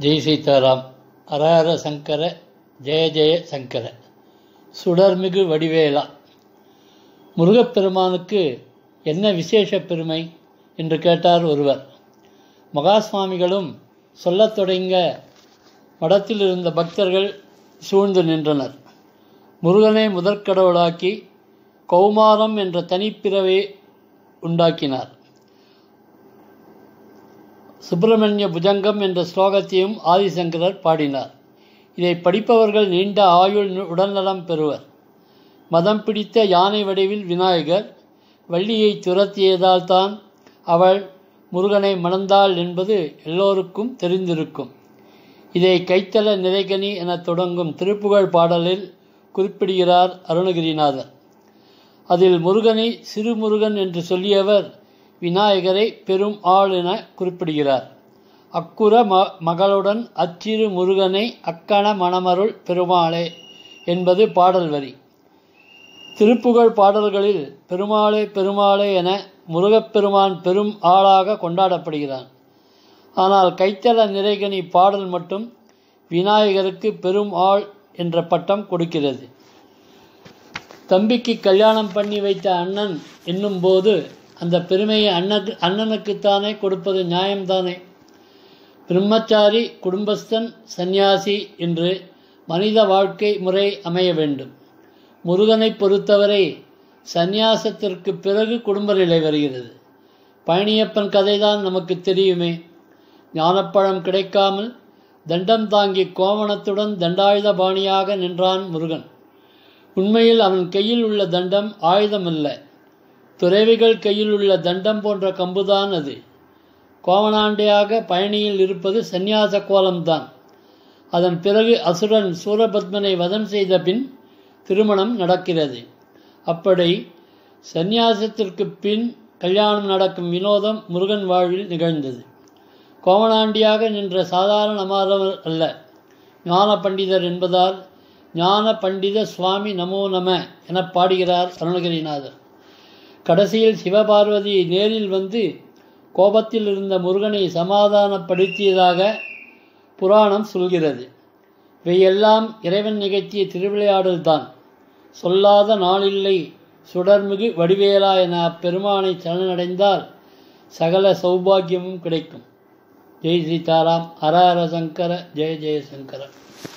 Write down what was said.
ஜெய் சீதாராம் ஹரஹர சங்கர ஜெய ஜெய சங்கர சுடர்மிகு வடிவேலா முருகப்பெருமானுக்கு என்ன விசேஷ பெருமை என்று கேட்டார் ஒருவர் மகாஸ்வாமிகளும் சொல்லத் தொடங்க மடத்தில் இருந்த பக்தர்கள் சூழ்ந்து நின்றனர் முருகனை முதற்கடவுளாக்கி கௌமாரம் என்ற தனிப்பிறவை உண்டாக்கினார் சுப்பிரமணிய புஜங்கம் என்ற ஸ்லோகத்தையும் ஆதிசங்கரர் பாடினார் இதை படிப்பவர்கள் நீண்ட ஆயுள் உடல்நலம் பெறுவர் மதம் பிடித்த யானை வடிவில் விநாயகர் வள்ளியை துரத்தியதால் தான் அவள் முருகனை மணந்தாள் என்பது எல்லோருக்கும் தெரிந்திருக்கும் இதை கைத்தல நிறைகனி என தொடங்கும் திருப்புகழ் பாடலில் குறிப்பிடுகிறார் அருணகிரிநாதர் அதில் முருகனை சிறுமுருகன் என்று சொல்லியவர் விநாயகரை பெரும் ஆள் என குறிப்பிடுகிறார் அக்குற ம மகளுடன் அச்சிறு முருகனை அக்கண மணமருள் பெருமாளே என்பது பாடல் வரி திருப்புகழ் பாடல்களில் பெருமாளே பெருமாளே என முருகப்பெருமான் பெரும் ஆளாக கொண்டாடப்படுகிறான் ஆனால் கைத்தல நிறைகனி பாடல் மட்டும் விநாயகருக்கு பெரும் ஆள் என்ற பட்டம் கொடுக்கிறது தம்பிக்கு கல்யாணம் பண்ணி வைத்த அண்ணன் என்னும்போது அந்த பெருமையை அண்ணன் அண்ணனுக்குத்தானே கொடுப்பது நியாயம்தானே பிரம்மச்சாரி குடும்பஸ்தன் சந்நியாசி என்று மனித வாழ்க்கை முறை அமைய வேண்டும் முருகனை பொறுத்தவரை சந்நியாசத்திற்கு பிறகு குடும்ப நிலை வருகிறது பழனியப்பன் கதைதான் நமக்கு தெரியுமே ஞானப்பழம் கிடைக்காமல் தண்டம் தாங்கி கோவணத்துடன் தண்டாயுத பாணியாக நின்றான் முருகன் உண்மையில் அவன் கையில் உள்ள தண்டம் ஆயுதமல்ல துறவிகள் கையில் உள்ள தண்டம் போன்ற கம்புதான் அது கோவணாண்டியாக பயணியில் இருப்பது சந்நியாச கோலம்தான் அதன் பிறகு அசுரன் சூரபத்மனை வதம் செய்த பின் திருமணம் நடக்கிறது அப்படி சந்நியாசத்திற்கு பின் கல்யாணம் நடக்கும் வினோதம் முருகன் வாழ்வில் நிகழ்ந்தது கோவணாண்டியாக நின்ற சாதாரணமானவர் அல்ல ஞான பண்டிதர் என்பதால் ஞான பண்டித சுவாமி நமோ நம என பாடுகிறார் அருணகிரிநாதர் கடைசியில் சிவபார்வதி நேரில் வந்து கோபத்தில் இருந்த முருகனை சமாதானப்படுத்தியதாக புராணம் சொல்கிறது இவையெல்லாம் இறைவன் நிகழ்த்திய திருவிளையாடல் தான் சொல்லாத நாளில்லை சுடர்மிகு வடிவேலா என அப்பெருமானை சரணடைந்தால் சகல சௌபாகியமும் கிடைக்கும் ஜெய் சீதாராம் ஹர ஹர சங்கர ஜெய ஜெய சங்கர